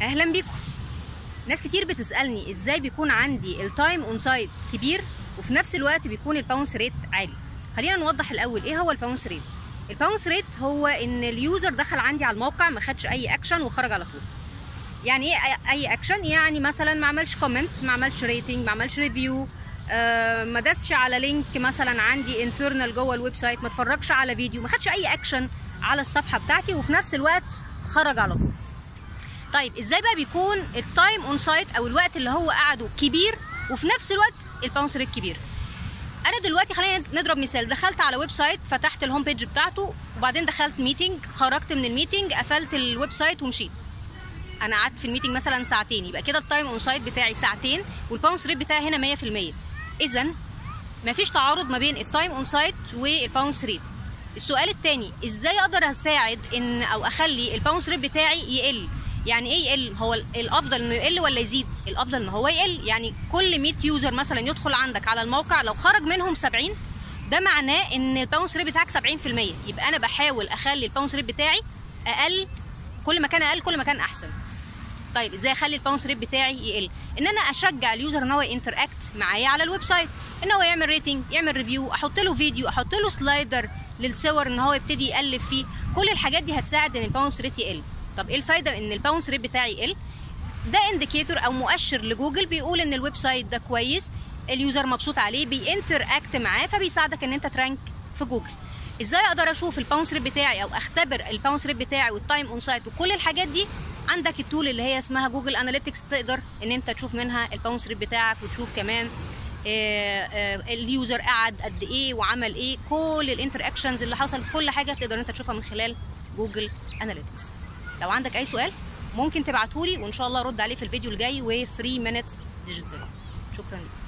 اهلا بيكم ناس كتير بتسالني ازاي بيكون عندي التايم اون سايت كبير وفي نفس الوقت بيكون الباونس ريت عالي خلينا نوضح الاول ايه هو الباونس ريت الباونس ريت هو ان اليوزر دخل عندي على الموقع ما خدش اي اكشن وخرج على طول يعني ايه اي اكشن يعني مثلا ما عملش كومنت ما عملش ريتنج ما عملش ريفيو آه ما داسش على لينك مثلا عندي انترنال جوه الويب سايت ما اتفرجش على فيديو ما خدش اي اكشن على الصفحه بتاعتي وفي نفس الوقت خرج على طول طيب ازاي بقى بيكون التايم اون سايت او الوقت اللي هو قعده كبير وفي نفس الوقت الباونس ريت كبير انا دلوقتي خلينا نضرب مثال دخلت على ويب سايت فتحت الهوم بيج بتاعته وبعدين دخلت ميتنج خرجت من الميتنج قفلت الويب سايت ومشيت انا قعدت في الميتنج مثلا ساعتين يبقى كده التايم اون سايت بتاعي ساعتين والباونس ريت بتاعي هنا 100% اذا مفيش تعارض ما بين التايم اون سايت والباونس ريت السؤال الثاني ازاي اقدر اساعد ان او اخلي الباونس ريت بتاعي يقل يعني ايه يقل هو الافضل انه يقل ولا يزيد الافضل ان هو يقل يعني كل 100 يوزر مثلا يدخل عندك على الموقع لو خرج منهم 70 ده معناه ان الباونس ريت بتاعك 70% يبقى انا بحاول اخلي الباونس ريت بتاعي اقل كل ما كان اقل كل ما كان احسن طيب ازاي اخلي الباونس ريت بتاعي يقل ان انا اشجع اليوزر ان هو ينتراكت معايا على الويب سايت ان هو يعمل ريتنج يعمل ريفيو احط له فيديو احط له سلايدر للصور ان هو يبتدي يقلب فيه كل الحاجات دي هتساعد ان الباونس ريت يقل طب ايه الفايده ان الباونس ريت بتاعي يقل ده انديكيتور او مؤشر لجوجل بيقول ان الويب سايت ده كويس اليوزر مبسوط عليه بينتر اكت معاه فبيساعدك ان انت ترانك في جوجل ازاي اقدر اشوف الباونس ريت بتاعي او اختبر الباونس ريت بتاعي والتايم اون سايت وكل الحاجات دي عندك التول اللي هي اسمها جوجل اناليتكس تقدر ان انت تشوف منها الباونس ريت بتاعك وتشوف كمان آآ آآ اليوزر قعد قد ايه وعمل ايه كل الانتر اكشنز اللي حصل كل حاجه تقدر انت تشوفها من خلال جوجل اناليتكس لو عندك اي سؤال ممكن تبعتهولي وان شاء الله ارد عليه في الفيديو الجاي و 3 minutes ديجيتال شكرا لك